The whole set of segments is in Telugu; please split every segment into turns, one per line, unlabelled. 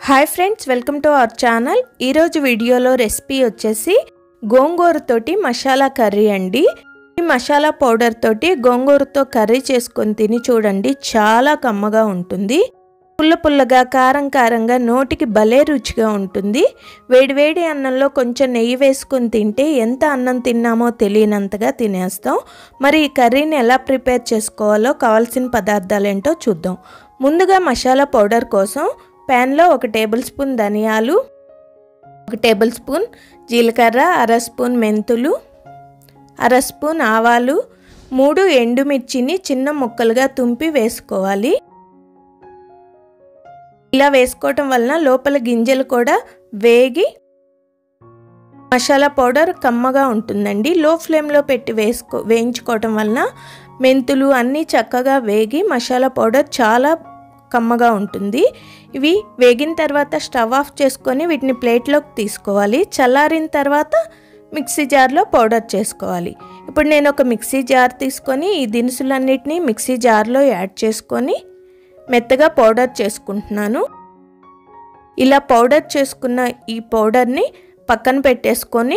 hi friends welcome to our channel ఈరోజు వీడియోలో రెసిపీ వచ్చేసి గోంగూరతోటి మసాలా కర్రీ అండి ఈ మసాలా పౌడర్ తోటి గోంగూరతో కర్రీ చేసుకొని తిని చూడండి చాలా కమ్మగా ఉంటుంది పుల్ల పుల్లగా కారం కారంగా నోటికి భలే రుచిగా ఉంటుంది వేడివేడి అన్నంలో కొంచెం నెయ్యి వేసుకొని తింటే ఎంత అన్నం తిన్నామో తెలియనంతగా తినేస్తాం మరి ఈ కర్రీని ఎలా ప్రిపేర్ చేసుకోవాలో కావాల్సిన పదార్థాలు ఏంటో చూద్దాం ముందుగా మసాలా పౌడర్ కోసం ప్యాన్లో ఒక టేబుల్ స్పూన్ ధనియాలు ఒక టేబుల్ స్పూన్ జీలకర్ర అర స్పూన్ మెంతులు అర స్పూన్ ఆవాలు మూడు ఎండుమిర్చిని చిన్న ముక్కలుగా తుంపి వేసుకోవాలి ఇలా వేసుకోవటం వలన లోపల గింజలు కూడా వేగి మసాలా పౌడర్ కమ్మగా ఉంటుందండి లో ఫ్లేమ్లో పెట్టి వేసుకో వేయించుకోవటం వలన మెంతులు అన్నీ చక్కగా వేగి మసాలా పౌడర్ చాలా కమ్మగా ఉంటుంది ఇవి వేగిన తర్వాత స్టవ్ ఆఫ్ చేసుకొని వీటిని ప్లేట్లోకి తీసుకోవాలి చల్లారిన తర్వాత మిక్సీ జార్లో పౌడర్ చేసుకోవాలి ఇప్పుడు నేను ఒక మిక్సీ జార్ తీసుకొని ఈ దినుసులన్నిటినీ మిక్సీ జార్లో యాడ్ చేసుకొని మెత్తగా పౌడర్ చేసుకుంటున్నాను ఇలా పౌడర్ చేసుకున్న ఈ పౌడర్ని పక్కన పెట్టేసుకొని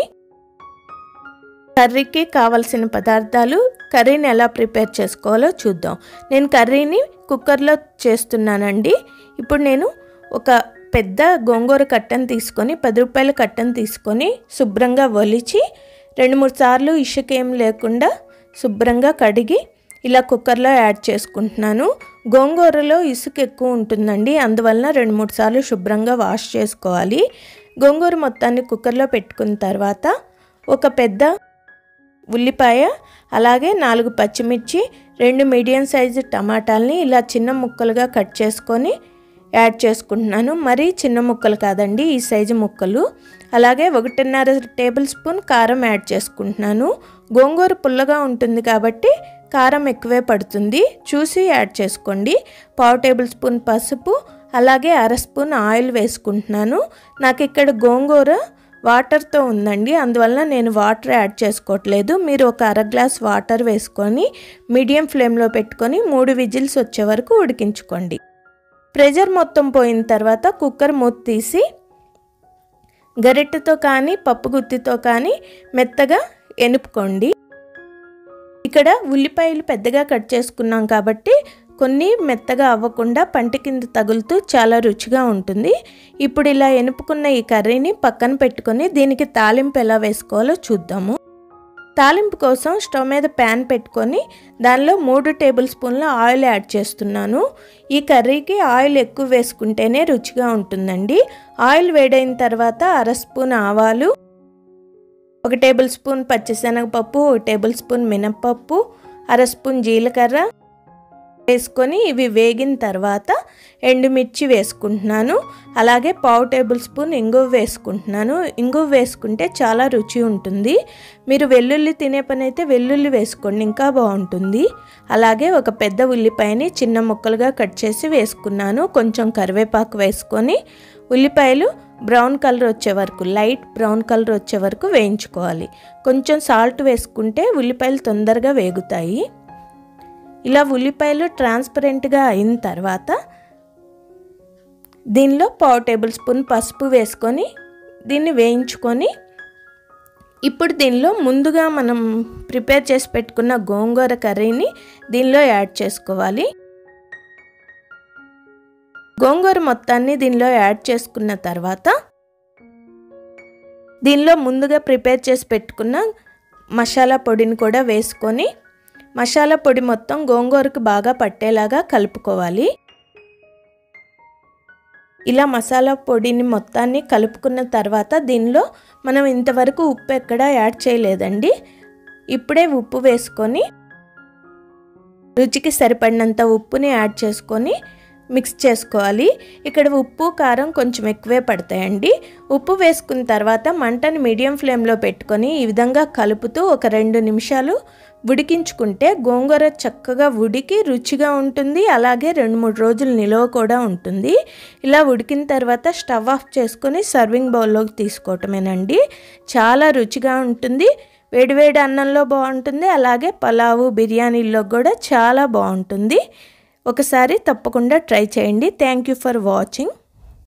కర్రీకి కావలసిన పదార్థాలు కర్రీని ఎలా ప్రిపేర్ చేసుకోవాలో చూద్దాం నేను కర్రీని కుక్కర్లో చేస్తున్నానండి ఇప్పుడు నేను ఒక పెద్ద గోంగూర కట్టను తీసుకొని పది రూపాయల కట్టను తీసుకొని శుభ్రంగా ఒలిచి రెండు మూడు సార్లు ఇసుక ఏం లేకుండా శుభ్రంగా కడిగి ఇలా కుక్కర్లో యాడ్ చేసుకుంటున్నాను గోంగూరలో ఇసుక ఎక్కువ ఉంటుందండి అందువలన రెండు మూడు సార్లు శుభ్రంగా వాష్ చేసుకోవాలి గోంగూర మొత్తాన్ని కుక్కర్లో పెట్టుకున్న తర్వాత ఒక పెద్ద ఉల్లిపాయ అలాగే నాలుగు పచ్చిమిర్చి రెండు మీడియం సైజు టమాటాలని ఇలా చిన్న ముక్కలుగా కట్ చేసుకొని యాడ్ చేసుకుంటున్నాను మరీ చిన్న ముక్కలు కాదండి ఈ సైజు ముక్కలు అలాగే ఒకటిన్నర టేబుల్ స్పూన్ కారం యాడ్ చేసుకుంటున్నాను గోంగూర పుల్లగా ఉంటుంది కాబట్టి కారం ఎక్కువే పడుతుంది చూసి యాడ్ చేసుకోండి పావు టేబుల్ స్పూన్ పసుపు అలాగే అర స్పూన్ ఆయిల్ వేసుకుంటున్నాను నాకు ఇక్కడ గోంగూర వాటర్తో ఉందండి అందువలన నేను వాటర్ యాడ్ చేసుకోవట్లేదు మీరు ఒక అర గ్లాస్ వాటర్ వేసుకొని మీడియం ఫ్లేమ్లో పెట్టుకొని మూడు విజిల్స్ వచ్చే వరకు ఉడికించుకోండి ప్రెషర్ మొత్తం పోయిన తర్వాత కుక్కర్ మూత తీసి గరిటెతో కానీ పప్పు గుత్తితో కానీ మెత్తగా ఎనుపుకోండి ఇక్కడ ఉల్లిపాయలు పెద్దగా కట్ చేసుకున్నాం కాబట్టి కొన్ని మెత్తగా అవ్వకుండా పంట కింద తగులుతూ చాలా రుచిగా ఉంటుంది ఇప్పుడు ఇలా ఎనుపుకున్న ఈ కర్రీని పక్కన పెట్టుకొని దీనికి తాలింపు ఎలా వేసుకోవాలో చూద్దాము తాలింపు కోసం స్టవ్ మీద ప్యాన్ పెట్టుకొని దానిలో మూడు టేబుల్ స్పూన్ల ఆయిల్ యాడ్ చేస్తున్నాను ఈ కర్రీకి ఆయిల్ ఎక్కువ వేసుకుంటేనే రుచిగా ఉంటుందండి ఆయిల్ వేడైన తర్వాత అర స్పూన్ ఆవాలు ఒక టేబుల్ స్పూన్ పచ్చిశనగపప్పు ఒక టేబుల్ స్పూన్ మినప్పప్పు అర స్పూన్ జీలకర్ర వేసుకొని ఇవి వేగిన తర్వాత ఎండుమిర్చి వేసుకుంటున్నాను అలాగే పావు టేబుల్ స్పూన్ ఇంగువ వేసుకుంటున్నాను ఇంగువ వేసుకుంటే చాలా రుచి ఉంటుంది మీరు వెల్లుల్లి తినే పని అయితే వెల్లుల్లి వేసుకోండి ఇంకా బాగుంటుంది అలాగే ఒక పెద్ద ఉల్లిపాయని చిన్న ముక్కలుగా కట్ చేసి వేసుకున్నాను కొంచెం కరివేపాకు వేసుకొని ఉల్లిపాయలు బ్రౌన్ కలర్ వచ్చే వరకు లైట్ బ్రౌన్ కలర్ వచ్చే వరకు వేయించుకోవాలి కొంచెం సాల్ట్ వేసుకుంటే ఉల్లిపాయలు తొందరగా వేగుతాయి ఇలా ఉల్లిపాయలు ట్రాన్స్పరెంట్గా అయిన తర్వాత దీనిలో పావు టేబుల్ స్పూన్ పసుపు వేసుకొని దీన్ని వేయించుకొని ఇప్పుడు దీనిలో ముందుగా మనం ప్రిపేర్ చేసి పెట్టుకున్న గోంగూర కర్రీని దీనిలో యాడ్ చేసుకోవాలి గోంగూర మొత్తాన్ని దీనిలో యాడ్ చేసుకున్న తర్వాత దీనిలో ముందుగా ప్రిపేర్ చేసి పెట్టుకున్న మసాలా పొడిని కూడా వేసుకొని మసాలా పొడి మొత్తం గోంగూరకు బాగా పట్టేలాగా కలుపుకోవాలి ఇలా మసాలా పొడిని మొత్తాన్ని కలుపుకున్న తర్వాత దీనిలో మనం ఇంతవరకు ఉప్పు ఎక్కడా యాడ్ చేయలేదండి ఇప్పుడే ఉప్పు వేసుకొని రుచికి సరిపడినంత ఉప్పుని యాడ్ చేసుకొని మిక్స్ చేసుకోవాలి ఇక్కడ ఉప్పు కారం కొంచెం ఎక్కువే పడతాయండి ఉప్పు వేసుకున్న తర్వాత మంటని మీడియం ఫ్లేమ్లో పెట్టుకొని ఈ విధంగా కలుపుతూ ఒక రెండు నిమిషాలు ఉడికించుకుంటే గోంగూర చక్కగా ఉడికి రుచిగా ఉంటుంది అలాగే రెండు మూడు రోజులు నిలవ కూడా ఉంటుంది ఇలా ఉడికిన తర్వాత స్టవ్ ఆఫ్ చేసుకొని సర్వింగ్ బౌల్లోకి తీసుకోవటమేనండి చాలా రుచిగా ఉంటుంది వేడివేడి అన్నంలో బాగుంటుంది అలాగే పలావు బిర్యానీల్లో కూడా చాలా బాగుంటుంది ఒకసారి తప్పకుండా ట్రై చేయండి థ్యాంక్ యూ ఫర్ వాచింగ్